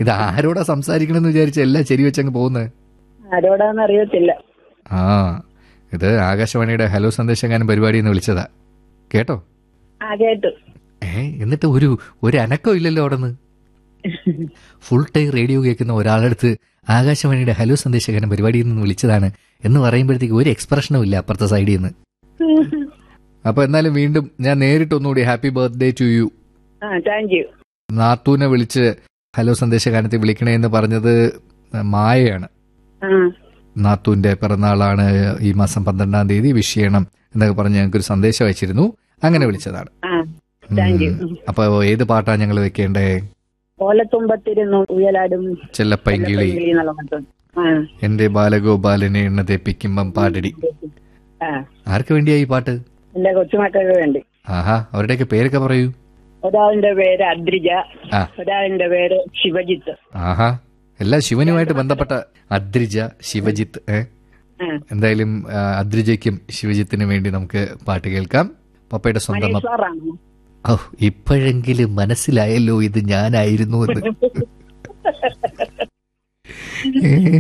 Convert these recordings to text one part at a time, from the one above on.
ഇത് ആരോടാ സംസാരിക്കണമെന്ന് വിചാരിച്ച എല്ലാം ശരി വെച്ചങ്ങ് പോകുന്നത് ആരോടാന്ന് അറിയത്തില്ല ആ ഇത് ആകാശവാണിയുടെ ഹലോ സന്ദേശകാരൻ പരിപാടി എന്ന് വിളിച്ചതാ കേട്ടോ ആ കേട്ടു ഏ എന്നിട്ട് ഒരു ഒരു അനക്കം ഇല്ലല്ലോ അവിടെ നിന്ന് ഫുൾ ടൈം റേഡിയോ കേൾക്കുന്ന ഒരാളടുത്ത് ആകാശവാണിയുടെ ഹലോ സന്ദേശകാരൻ പരിപാടിയിൽ നിന്ന് വിളിച്ചതാണ് എന്ന് പറയുമ്പോഴത്തേക്ക് ഒരു എക്സ്പ്രഷനും ഇല്ല അപ്പുറത്തെ സൈഡിൽ നിന്ന് അപ്പൊ എന്നാലും വീണ്ടും ഞാൻ നേരിട്ട് ഒന്നുകൂടി ഹാപ്പി ബർത്ത്ഡേ ടു യു ആ താങ്ക് യു നാത്തൂനെ വിളിച്ച് ഹലോ സന്ദേശകാരത്തെ വിളിക്കണേ എന്ന് പറഞ്ഞത് മായയാണ് ആ നാത്തൂന്റെ പിറന്നാളാണ് ഈ മാസം പന്ത്രണ്ടാം തീയതി വിഷ് ചെയ്യണം എന്നൊക്കെ പറഞ്ഞ് ഞങ്ങൾക്കൊരു സന്ദേശം അയച്ചിരുന്നു അങ്ങനെ വിളിച്ചതാണ് ആ താങ്ക് യു ഉം. അപ്പൊ ഏത് പാട്ടാ ഞങ്ങൾ വെക്കേണ്ടേ ഓലത്തുമ്പത്തിരുന്നു ഉയലാടും ചെല്ലപ്പൈങ്കിളി എന്നുള്ള പാട്ട്. ആ എന്റെ ബാലഗോപാലനെ എണ്ണ തെപ്പിക്കുമ്പം പാടടി ആ ആർക്ക് വേണ്ടിയാ ഈ പാട്ട് എന്റെ കൊച്ചുമക്കൾക്ക് വേണ്ടി ആഹാ അവരുടെയൊക്കെ പേരൊക്കെ പറയൂ ഒരാളിന്റെ പേര് അദ്രിജ ആ. ഒരാളിന്റെ പേര് ശിവജിത്ത് ആഹാ എല്ലാം ശിവനുമായിട്ട് ബന്ധപ്പെട്ട അദ്രിജ ശിവജിത്ത് ഏ ആ. എന്തായാലും ആ, അദ്രിജയ്ക്കും ശിവജിത്തിനും വേണ്ടി നമുക്ക് പാട്ട് കേൾക്കാം പപ്പയുടെ സ്വന്തം മനീഷ് അപ്പ- സാറാണ് ഓ ഇപ്പോഴെങ്കിലും മനസ്സിലായല്ലോ ഇത് ഞാനായിരുന്നു എന്ന് ഏ,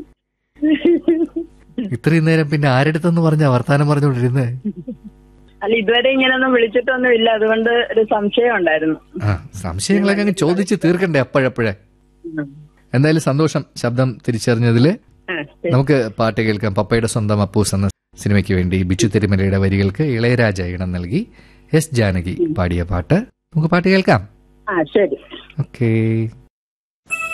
ഇത്രയും നേരം പിന്നെ ആരെടുത്തെന്ന് പറഞ്ഞ വർത്താനം പറഞ്ഞോണ്ടിരുന്നേ അല്ല ഇതുവരെ ഇങ്ങനെയൊന്നും വിളിച്ചിട്ടൊന്നും ഇല്ല അതുകൊണ്ട് ഒരു സംശയം ഉണ്ടായിരുന്നു ആ സംശയങ്ങളൊക്കെ അങ്ങ് ചോദിച്ച് തീർക്കണ്ടേ അപ്പോഴപ്പോഴേ എന്തായാലും സന്തോഷം ശബ്ദം തിരിച്ചറിഞ്ഞതില് ആ, ശരി. നമുക്ക് പാട്ട് കേൾക്കാം പപ്പയുടെ സ്വന്തം അപ്പൂസ് എന്ന സിനിമയ്ക്ക് വേണ്ടി ബിച്ചു തിരുമലയുടെ വരികൾക്ക് ഇളയരാജ ഇണം നൽകി എസ് ജാനകി പാടിയ പാട്ട് നമുക്ക് പാട്ട് കേൾക്കാം ആ ശരി ഓക്കേ